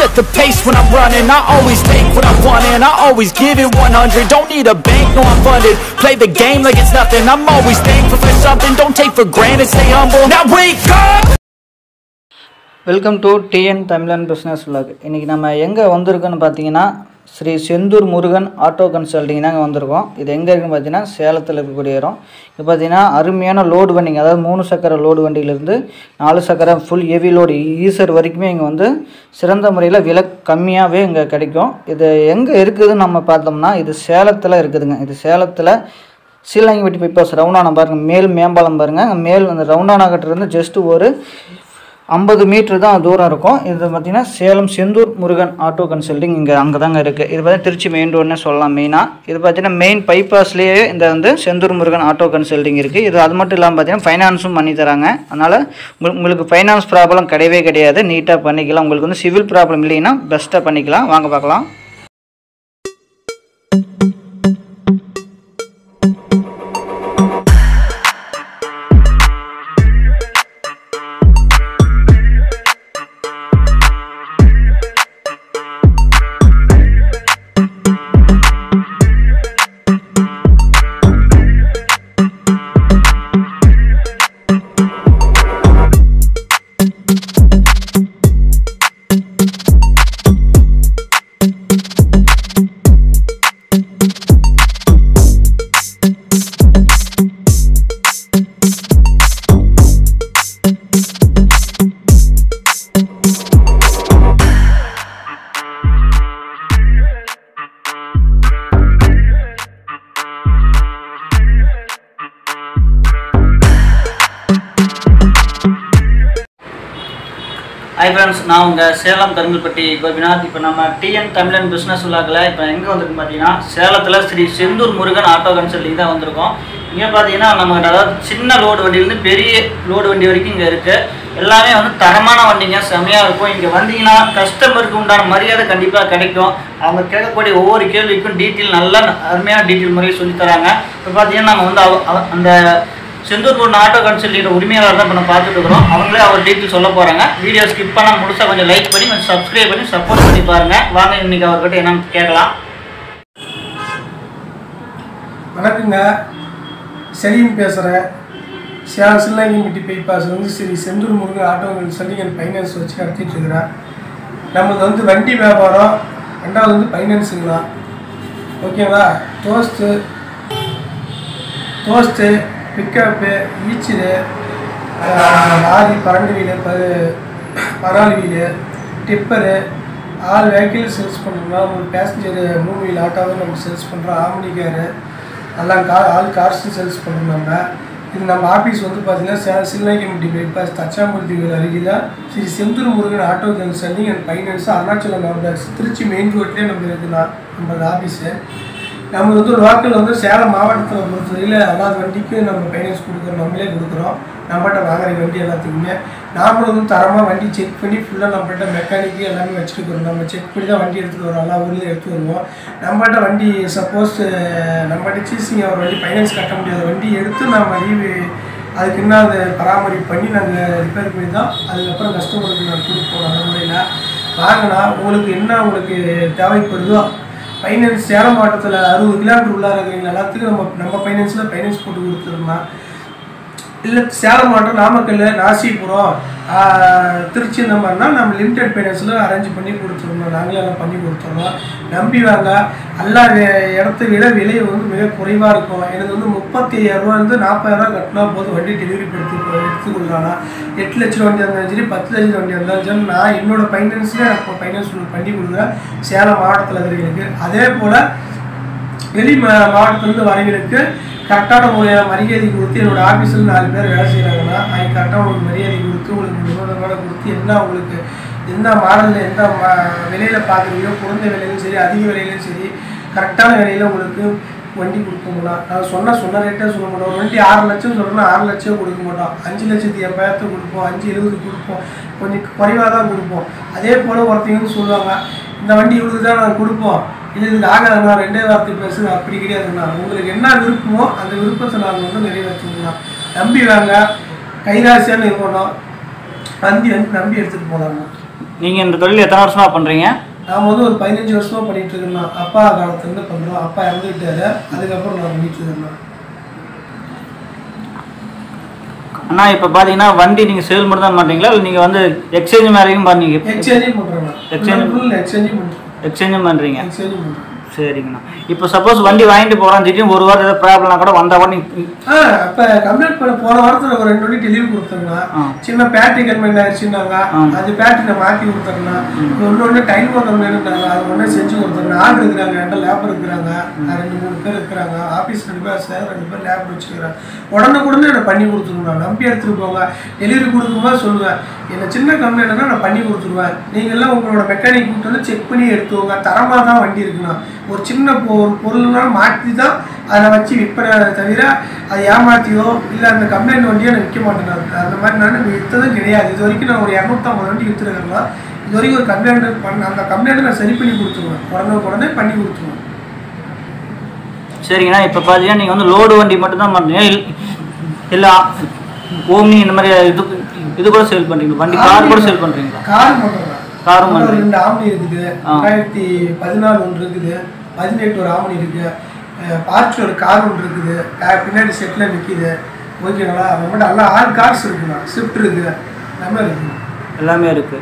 set the pace when I'm running I always take what I want and I always give it 100 Don't need a bank, no I'm funded Play the game like it's nothing I'm always thankful for something Don't take for granted, stay humble Now wake up! Welcome to TN Tamizhan business vlog இன்றைக்கி நம்ம எங்கே வந்திருக்கோன்னு பார்த்தீங்கன்னா Sri Senthur Murugan auto consulting தாங்க வந்திருக்கோம் இது எங்கே இருக்குன்னு பார்த்தீங்கன்னா சேலத்தில் இருக்கக்கூடிய இடம் இது பார்த்தீங்கன்னா அருமையான லோடு வண்டிங்க அதாவது மூணு சக்கர லோடு வண்டியிலேருந்து நாலு சக்கர ஃபுல் ஹெவி லோடு ஈசர் வரைக்குமே இங்கே வந்து சிறந்த முறையில் விலை கம்மியாகவே இங்கே கிடைக்கும் இது எங்கே இருக்குதுன்னு நம்ம பார்த்தோம்னா இது சேலத்தில் இருக்குதுங்க இது சேலத்தில் சீலாங்கிப்பட்டி பைபாஸ் ரவுண்டானா பாருங்கள் மேல் மேம்பாலம் பாருங்கள் மேல் அந்த ரவுண்டானா கட்டிலிருந்து ஜஸ்ட் ஒரு ஐம்பது மீட்ரு தான் தூரம் இருக்கும் இது பார்த்திங்கன்னா சேலம் செந்தூர் முருகன் ஆட்டோ கன்சல்டிங் இங்கே அங்கே தாங்க இருக்குது இது பார்த்தீங்கன்னா திருச்சி மெயின் ரோடுனே சொல்லலாம் மெயினாக இது பார்த்தீங்கன்னா மெயின் பைபாஸ்லேயே இந்த வந்து செந்தூர் முருகன் ஆட்டோ கன்சல்டிங் இருக்குது இது அது மட்டும் இல்லாமல் பார்த்தீங்கன்னா ஃபைனான்ஸும் பண்ணி தராங்க அதனால் உங்களுக்கு உங்களுக்கு ஃபைனான்ஸ் ப்ராப்ளம் கிடையவே கிடையாது நீட்டாக பண்ணிக்கலாம் உங்களுக்கு வந்து சிவில் ப்ராப்ளம் இல்லைன்னா பெஸ்ட்டாக பண்ணிக்கலாம் வாங்க பார்க்கலாம் ஹாய் ஃப்ரெண்ட்ஸ் நான் உங்கள் சேலம் கருங்கல்பட்டி கோபிநாத் இப்போ நம்ம டிஎன் தமிழன் பிஸ்னஸ் விழாக்கில் இப்போ எங்கே வந்திருக்கு பார்த்தீங்கன்னா சேலத்தில் ஸ்ரீ செந்தூர் முருகன் ஆட்டோ கன்சல்டிங் தான் வந்திருக்கோம் இங்கே பார்த்தீங்கன்னா நம்ம அதாவது சின்ன லோடு வண்டியிலேருந்து பெரிய லோடு வண்டி வரைக்கும் இங்கே இருக்குது எல்லாமே வந்து தரமான வண்டிங்க செமையாக இருக்கும் இங்கே வந்தீங்கன்னா கஸ்டமருக்கு உண்டான மரியாதை கண்டிப்பாக கிடைக்கும் அவங்க கேட்கக்கூடிய ஒவ்வொரு கேள்விக்கும் டீட்டெயில் நல்லா அருமையான டீட்டெயில் முறையை சொல்லித் தராங்க இப்போ பார்த்தீங்கன்னா நம்ம வந்து அவ- அவ- அந்த செந்தூர் பொண்ணு ஆட்டோ கன்சல்டிங் உரிமையாளர் தான் இப்போ நம்ம பார்த்துட்டு இருக்கிறோம் அவங்களே அவர் டீட்டெயில் சொல்ல போகிறாங்க வீடியோ ஸ்கிப் பண்ணால் முழுசாக கொஞ்சம் லைக் பண்ணி கொஞ்சம் சப்ஸ்கிரைப் பண்ணி சப்போர்ட் பண்ணி பாருங்க வாங்க இன்னைக்கு அவர்கிட்ட என்னன்னு கேட்கலாம் வணக்கங்க செலிம் பேசுகிறேன் சேலம் சில்லாங்கிப்பட்டி பைபாஸ் வந்து ஸ்ரீ செந்தூர் முருகன் ஆட்டோங்கள் சொல்லி என் ஃபைனான்ஸ் வச்சு நடத்திட்டு இருக்கிறேன் நம்மளுக்கு வந்து வண்டி வியாபாரம் ரெண்டாவது வந்து ஃபைனான்ஸுங்களா ஓகேவா Dost Dost pickup Eicher lorry பன்னெண்டு வீலு பது பதினாலு wheel tipper all vehicle sales பண்ணுறோம்னா ஒரு பேசஞ்சரு மூணு வீல் ஆட்டோவும் நம்ம சேல்ஸ் பண்ணுறோம் ஆம்னி காரு எல்லாம் கார் ஆல் கார்ஸும் சேல்ஸ் பண்ணுறோம் நம்ம இது நம்ம ஆஃபீஸ் வந்து பார்த்தீங்கன்னா சே சில்லாங்கிமுட்டி பைபாஸ் தச்சாமூர்த்தி வீடு அருகில் Sri Senthur Murugan auto consulting and finance Arunachalam complex Trichy main ரோட்லேயே நம்ம இருக்குண்ணா நம்ம ஆஃபீஸு நம்ம வந்து லோக்கல் வந்து சேலம் மாவட்டத்தில் பொறுத்தவரையில் எல்லா வண்டிக்கும் நம்ம ஃபைனான்ஸ் கொடுக்குறோம் நம்மளே கொடுக்குறோம் நம்மகிட்ட வாங்குற வண்டி எல்லாத்துக்குமே நாமளும் வந்து தரமாக வண்டி செக் பண்ணி ஃபுல்லாக நம்மகிட்ட மெக்கானிக்கு எல்லாமே வச்சுருக்கிறோம் நம்ம செக் பண்ணி தான் வண்டி எடுத்துகிட்டு வரோம் எல்லா ஊர்லேயும் எடுத்து வருவோம் நம்மகிட்ட வண்டி சப்போஸ் நம்மகிட்ட சீசிங் ஒரு வண்டி ஃபைனான்ஸ் கட்ட முடியாத வண்டி எடுத்து நம்ம ரீவி அதுக்கு என்ன அதை பராமரிப்பு பண்ணி நாங்கள் ரிப்பேர் பண்ணி தான் அதுக்கப்புறம் கஸ்டமருக்கு நான் கொடுப்போம் அந்த முறையில் வாங்கினா உங்களுக்கு என்ன உங்களுக்கு தேவைப்படுதோ ஃபைனான்ஸ் சேலம் மாவட்டத்தில் அறுபது கிலோமீட்டர் உள்ளார இருக்கிறவங்க எல்லாத்துக்கும் நம்ம நம்ம ஃபைனான்ஸில் ஃபைனான்ஸ் போட்டு கொடுத்துருந்தோம் இல்லை சேலம் மாவட்டம் நாமக்கல் நாசிபுரம் ஆஹ், திருச்சி இந்த மாதிரினா நம்ம லிமிடெட் ஃபைனான்ஸில் அரேஞ்ச் பண்ணி கொடுத்துருந்தோம் நாங்களே எல்லாம் பண்ணி கொடுத்துருந்தோம் நம்பி வாங்க எல்லா வே- இடத்தை விட விலை வந்து மிக குறைவாக இருக்கும் எனக்கு வந்து முப்பத்தி ஐயாயிரரூவாலேருந்து நாற்பதாயிரரூவா கட்டினா போதும் வண்டி டெலிவரி படுத்தி எடுத்துக்கொள்ளலாம் எட்டு லட்சம் வண்டி இருந்தாலும் சரி பத்து லட்சம் வண்டி இருந்தாலும் சரி நான் என்னோட ஃபைனான்ஸில் இப்போ ஃபைனான்ஸ் பண்ணி கொடுக்குறேன் சேலம் மாவட்டத்தில் இருக்கிறவங்களுக்கு அதே போல் வெளி மா மாவட்டத்துலேருந்து வரவங்களுக்கு கரெக்டான முறையான மரியாதை கொடுத்து என்னோட ஆஃபீஸில் நாலு பேர் வேலை செய்கிறாங்கன்னா அவங்க கரெக்டாக உங்களுக்கு மரியாதை கொடுத்து உங்களுக்கு நிபந்தனை கொடுத்து என்ன உங்களுக்கு எந்த மாடலில் எந்த மா விலையில் பார்க்குறீங்களோ குறைந்த விலையிலும் சரி அதிக விலையிலும் சரி கரெக்டான விலையில் உங்களுக்கு வண்டி கொடுப்போம்னா நான் சொன்ன சொன்ன ரேட்டே சொல்ல மாட்டோம் ஒரு வண்டி ஆறு லட்சம் சொல்கிறோன்னா ஆறு லட்சம் கொடுக்க மாட்டோம் அஞ்சு லட்சத்தி எண்பதாயிரத்தை கொடுப்போம் அஞ்சு எழுபது கொடுப்போம் கொஞ்சம் குறைவாக தான் கொடுப்போம் அதே போல் ஒருத்தங்க வந்து சொல்லுவாங்க இந்த வண்டி இவ்வளவு தான் நாங்கள் கொடுப்போம் இல்லை இதுக்கு ஆகாதுண்ணா ரெண்டே வார்த்தை பேசுங்க அப்படி கிடையாதுண்ணா உங்களுக்கு என்ன விருப்பமோ அந்த விருப்பத்தை நாங்கள் வந்து நிறைவேற்றுவோம்ண்ணா நம்பி வாங்க கைராசியான இருக்கணும் நம்பி வந்து நம்பி எடுத்துகிட்டு போனாங்க நீங்கள் இந்த தொழில் எத்தனை வருஷமாக பண்ணுறீங்க நான் வந்து ஒரு பதினஞ்சு வருஷமா பண்ணிட்டு இருக்கேன் அப்பா காலத்துலேருந்து பண்ணுறோம் அப்பா இறந்துக்கிட்டாரு அதுக்கப்புறம் நான் பண்ணிட்டு இருக்கேன் அண்ணா இப்போ பார்த்தீங்கன்னா வண்டி நீங்கள் சேல் மட்டும் தான் பண்ணுறீங்களா இல்லை நீங்கள் வந்து எக்ஸ்சேஞ்ச் மாதிரியும் பண்ணீங்க எக்ஸ்சேஞ்சும் பண்ணுறேன் Exchange? ஃபுல் எக்ஸ்சேஞ்சும் பண்ணுறேன் எக்ஸ்சேஞ்சும் பண்ணுறீங்க எக்ஸ்சேஞ்சும் பண்ணுறேன் சரிங்கண்ணா இப்போ சப்போஸ் வண்டி வாங்கிட்டு போகிறான் திடீர்னு ஒரு வாரம் ஏதாவது ப்ராப்ளம்னா கூட வந்தால் கூட நீ- ஆ அப்போ கம்ப்ளீட் பண்ண போன வாரத்தில் ஒரு ரெண்டு வண்டி டெலிவரி கொடுத்தோம்னா ஆ. சின்ன பேட்டரி கன்மெண்ட் ஆயிடுச்சுன்னாங்க ஆ. அது பேட்டரி நான் மாற்றி கொடுத்துருந்தேன் ஒன்று ஒன்று டைம் பண்ணணும்னாங்க அது ஒன்றே செஞ்சு கொடுத்துருந்தேன் ஆள் இருக்கிறாங்க ரெண்டு லேபர் இருக்கிறாங்க நான் ரெண்டு மூணு பேர் இருக்கிறாங்க ஆஃபீஸ் ரெண்டு பேர் சார் ரெண்டு பேர் லேப் வச்சுக்கிறாங்க உடனே உடனே நான் பண்ணி கொடுத்துருவேன் நம்பி எடுத்துகிட்டு போங்க டெலிவரி கொடுக்கும்போது சொல்லுவேன் என்ன சின்ன கம்ப்ளைண்ட்னா நான் பண்ணி கொடுத்துருவேன் நீங்கள்லாம் உங்களோட மெக்கானிக் கூப்பிட்டு வந்து செக் பண்ணி எடுத்துவோங்க தரமாக தான் வண்டி இருக்குண்ணா ஒரு சின்ன பொ- ஒரு பொருள்னாலும் மாற்றி தான் அதை வச்சு விற்பனை தவிர அதை ஏமாற்றியோ இல்லை அந்த கம்ப்ளைண்ட் வண்டியோ நான் விற்க மாட்டேன் நான். அந்த மாதிரி நான் விற்றதும் கிடையாது இது வரைக்கும் நான் ஒரு இரநூத்தம்பது வண்டி விற்றுருக்கேன்னா இது வரைக்கும் ஒரு கம்ப்ளைண்ட் பண்ண அந்த கம்ப்ளைண்ட்டை நான் சரி பண்ணி கொடுத்துருவேன் உடனே உடனே பண்ணி கொடுத்துருவேன் சரிங்கண்ணா இப்போ பார்த்தீங்கன்னா நீங்கள் வந்து லோடு வண்டி மட்டும் தான் பண்ணுறீங்க இல்லை ஓம்னி இந்த மாதிரி இது இது கூட சேல் பண்ணுறீங்க வண்டி கார் கூட சேல் பண்ணுறீங்களா கார் பண்ணுறேன் காரும் ஒரு பண்ணுறீங்க ரெண்டு ஆம்னி இருக்குது ஆ. ரெண்டாயிரத்தி பதினாலு ஒன்று இருக்குது பதினெட்டு ஒரு ஆம்னி இருக்குது பார்ட்ஸ் ஒரு கார் ஒன்று இருக்குது கா- பின்னாடி செட்டில் நிற்கிது ஓகேங்களா அது மட்டும் நல்லா ஆறு கார்ஸ் இருக்குண்ணா ஸ்விஃப்ட் இருக்குது எல்லாமே இருக்குண்ணா எல்லாமே இருக்குது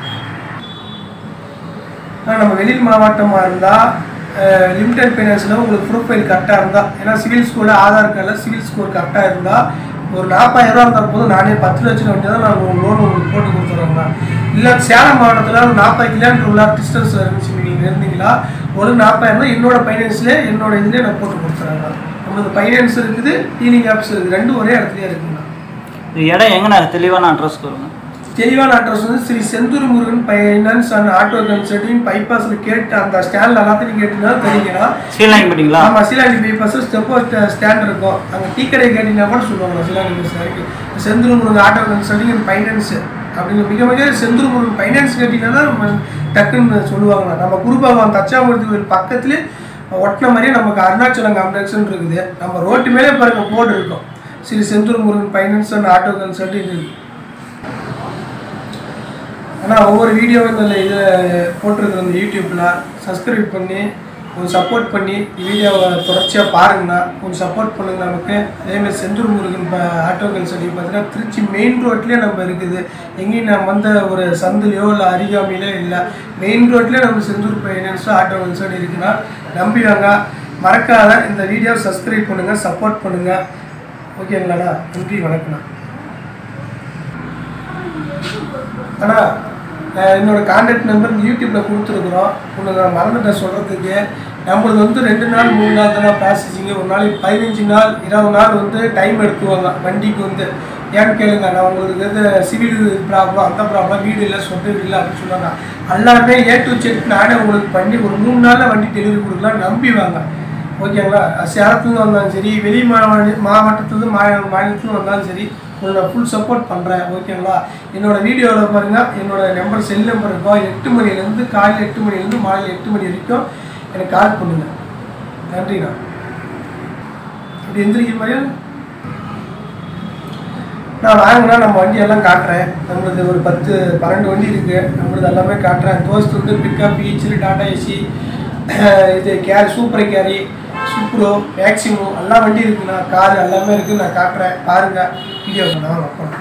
ஆனால் நம்ம வெளியில் மாவட்டமாக இருந்தால் லிமிடெட் ஃபைனான்ஸில் உங்களுக்கு ப்ரொஃபைல் கரெக்டாக இருந்தால் ஏன்னா சிவில் ஸ்கோரில் ஆதார் கார்டில் சிவில் ஸ்கோர் கரெக்டாக இருந்தால் ஒரு நாற்பதாயிரம் ரூபா இருந்தால் போதும் நானே பத்து லட்சம் வண்டி தான் நான் உங்களுக்கு லோன் உங்களுக்கு போட்டு கொடுத்துருவேங்க இல்லை சேலம் மாவட்டத்தில் ஒரு நாற்பது கிலோமீட்டர் உள்ள டிஸ்டன்ஸ் இருந்துச்சு நீங்கள் இருந்தீங்களா ஒரு நாற்பதாயிரம் ரூபாய் என்னோட ஃபைனான்ஸ்லேயே என்னோட இதுலேயே நான் போட்டு கொடுத்துறேங்க நம்மளுக்கு ஃபைனான்ஸ் இருக்குது டீலிங் ஆப்ஸ் இருக்குது ரெண்டும் ஒரே இடத்துலயே இருக்குங்க இது இடம் எங்கண்ணா தெளிவான அட்ரஸ் கொடுங்க தெளிவான அட்ரஸ் வந்து Sri Senthur Murugan finance and auto consulting பைபாஸில் கேட்டு அந்த ஸ்டாண்டில் எல்லாத்தையும் கேட்டீங்கன்னா தெரியுங்கன்னா சீலாங்கி போட்டிங்களா ஆமாம் சீலாண்டி பைபாஸ் ஸ்டெப்போ ஸ்டாண்ட் இருக்கும் அங்கே டீ கடை கேட்டிங்கன்னா கூட சொல்லுவாங்க சீலாண்டி பஸ் வரைக்கும் Senthur Murugan auto consulting and finance அப்படின்னு மிக மிக செந்தூர் முருகன் ஃபைனான்ஸ் கேட்டிங்கன்னா தான் நம்ம டக்குன்னு சொல்லுவாங்க நம்ம குருபாவன் தச்சாமூர்த்தி கோயில் பக்கத்துலேயே ஒட்டின மாதிரியே நமக்கு அருணாச்சலம் காம்ப்ளெக்ஸ்னு இருக்குது நம்ம ரோட்டு மேலே பாருங்க போர்டு இருக்கும் Sri Senthur Murugan finance and auto consulting இருக்குது ஆனால் ஒவ்வொரு வீடியோவும் இந்த இதில் போட்டிருக்கிற இந்த யூடியூப்பில் சப்ஸ்கிரைப் பண்ணி கொஞ்சம் சப்போர்ட் பண்ணி வீடியோவை தொடர்ச்சியாக பாருங்கண்ணா கொஞ்சம் சப்போர்ட் பண்ணுங்க நமக்கு அதேமாதிரி செந்தூர் முருகன் இப்போ ஆட்டோக்கள் சொல்லி பார்த்தீங்கன்னா திருச்சி மெயின் ரோட்லேயே நம்ம இருக்குது எங்கேயும் நம்ம வந்த ஒரு சந்திலையோ இல்லை அருகாமையிலோ இல்லை மெயின் ரோட்லேயே நம்ம செந்தூர் ஃபைனான்ஸோ ஆட்டோக்கள் சொல்லி இருக்குன்னா நம்பி வாங்க மறக்காத இந்த வீடியோவை சப்ஸ்கிரைப் பண்ணுங்கள் சப்போர்ட் பண்ணுங்கள் ஓகேங்களாண்ணா நன்றி வணக்கம்ண்ணா அண்ணா நான் என்னோட கான்டாக்ட் நம்பர் யூடியூப்பில் கொடுத்துருக்குறோம் ஒன்று நான் மறந்துட்டேன் சொல்கிறதுக்கு நம்மளுக்கு வந்து ரெண்டு நாள் மூணு நாள் தானே ப்ராசஸிங்கு ஒரு நாளைக்கு பதினஞ்சு நாள் இருபது நாள் வந்து டைம் எடுத்துவாங்க வண்டிக்கு வந்து ஏன்னு கேளுங்க நான் உங்களுக்கு வந்து சிவில் ப்ராப்ளம் அந்த ப்ராப்ளம் வீடு இல்லை சொந்த வீடு இல்லை அப்படின்னு சொன்னாங்க எல்லாருமே ஏ டு செக் நானே உங்களுக்கு பண்ணி ஒரு மூணு நாளில் வண்டி டெலிவரி கொடுக்கலாம் நம்பி வாங்க ஓகேங்களா சேலத்துலேருந்து வந்தாலும் சரி வெளி மாவட்ட மாவட்டத்துலேருந்து மா மாநிலத்துலேருந்து வந்தாலும் சரி உங்களுக்கு நான் ஃபுல் சப்போர்ட் பண்ணுறேன் ஓகேங்களா என்னோட வீடியோவில் பாருங்கள் என்னோட நம்பர் செல் நம்பர் இருக்கும் எட்டு மணிலேருந்து காலையில் எட்டு மணிலேருந்து மாலையில் எட்டு மணி வரைக்கும் எனக்கு கால் பண்ணுங்கள் நன்றிண்ணா இப்படி எந்திரிக்கிற மாதிரியா நான் வாங்கினா நம்ம வண்டி எல்லாம் காட்டுறேன் நம்மளது ஒரு பத்து பன்னெண்டு வண்டி இருக்குது நம்மளது எல்லாமே காட்டுறேன் தோஸ்த் வந்து பிக்கப் ஈச்சில் டாடா ஏசி இது Carry super Carry Supro Maximo எல்லா வண்டி இருக்குண்ணா கார் எல்லாமே இருக்குது நான் காட்டுறேன் பாருங்கள் வீடியோ நான் வைப்பேன்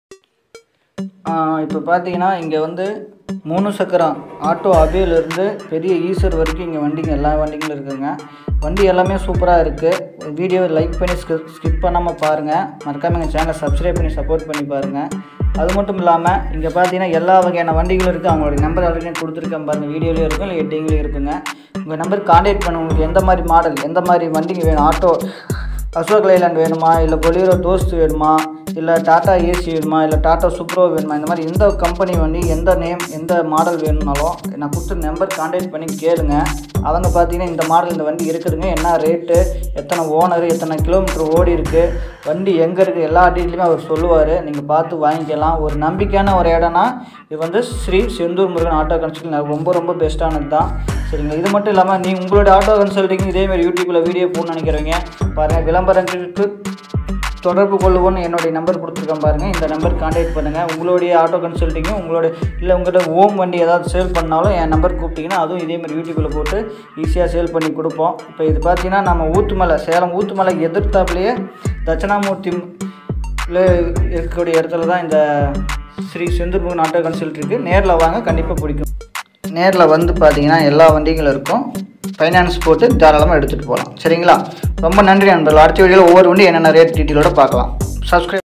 இப்போ பார்த்தீங்கன்னா இங்கே வந்து மூணு சக்கரம் ஆட்டோ அபேலேருந்து பெரிய ஈசர் வரைக்கும் இங்கே வண்டிங்க எல்லா வண்டிங்களும் இருக்குதுங்க வண்டி எல்லாமே சூப்பராக இருக்குது வீடியோவை லைக் பண்ணி ஸ்கிப் ஸ்கிப் பண்ணாமல் பாருங்கள் மறக்காமல் எங்கள் சேனலை சப்ஸ்கிரைப் பண்ணி சப்போர்ட் பண்ணி பாருங்கள் அது மட்டும் இல்லாமல் இங்கே பார்த்தீங்கன்னா எல்லா வகையான வண்டிகளும் இருக்குது அவங்களோட நம்பர் ஆல்ரெடி கொடுத்துருக்கேன் பாருங்கள் வீடியோலேயும் இருக்கும் இல்லை எட்டிங்லேயும் இருக்குங்க உங்கள் நம்பர் காண்டாக்ட் பண்ண உங்களுக்கு எந்த மாதிரி மாடல் எந்த மாதிரி வண்டிங்க வேணும் ஆட்டோ அசோக் லைலாண்ட் வேணுமா இல்லை பொலிரோ டோஸ்ட் வேணுமா இல்லை டாட்டா ஏசி வேணுமா இல்லை டாட்டா சூப்ரோ வேணுமா இந்த மாதிரி எந்த கம்பெனி வண்டி எந்த நேம் எந்த மாடல் வேணும்னாலும் நான் கொடுத்த நம்பர் காண்டாக்ட் பண்ணி கேளுங்க அவங்க பார்த்தீங்கன்னா இந்த மாடல் இந்த வண்டி இருக்குதுங்க என்ன ரேட்டு எத்தனை ஓனர் எத்தனை கிலோமீட்டர் ஓடி இருக்குது வண்டி எங்கே இருக்குது எல்லா டீட்டெயிலுமே அவர் சொல்லுவார் நீங்கள் பார்த்து வாங்கிக்கலாம் ஒரு நம்பிக்கையான ஒரு இடம்னா இது வந்து ஸ்ரீ செந்தூர் முருகன் ஆட்டோ கன்சல்டிங் ரொம்ப ரொம்ப பெஸ்ட்டானது தான் சரிங்களா இது மட்டும் இல்லாமல் நீ உங்களோட ஆட்டோ கன்சல்டிங் இதேமாதிரி யூடியூப்பில் வீடியோ போடணும்னு நினைக்கிறவங்க பாருங்கள் விளம்பரங்களுக்கு தொடர்பு கொள்ளுவோன்னு என்னுடைய நம்பர் கொடுத்துருக்கேன் பாருங்கள் இந்த நம்பர் காண்டாக்ட் பண்ணுங்கள் உங்களுடைய ஆட்டோ கன்சல்ட்டிங்கும் உங்களோட இல்லை உங்கள்கிட்ட ஓம் வண்டி ஏதாவது சேல் பண்ணாலும் என் நம்பர் கூப்பிட்டிங்கன்னா அதுவும் இதே மாதிரி யூடியூப்பில் போட்டு ஈஸியாக சேல் பண்ணி கொடுப்போம் இப்போ இது பார்த்தீங்கன்னா நம்ம ஊத்துமலை சேலம் ஊத்துமலை எதிர்த்தாப்புலேயே தட்சிணாமூர்த்தி ல இருக்கக்கூடிய இடத்துல தான் இந்த ஸ்ரீ செந்தூர்முகன் ஆட்டோ கன்சல்ட் இருக்குது நேரில் வாங்க கண்டிப்பாக பிடிக்கும் நேரில் வந்து பார்த்தீங்கன்னா எல்லா வண்டிகளும் இருக்கும் ஃபைனான்ஸ் போட்டு தாராளமாக எடுத்துகிட்டு போகலாம் சரிங்களா ரொம்ப நன்றி நண்பர்கள் அடுத்த வீடியோவில் ஒவ்வொரு வண்டி என்னென்ன ரேட் டீட்டெயிலோட பார்க்கலாம் சப்ஸ்கிரைப்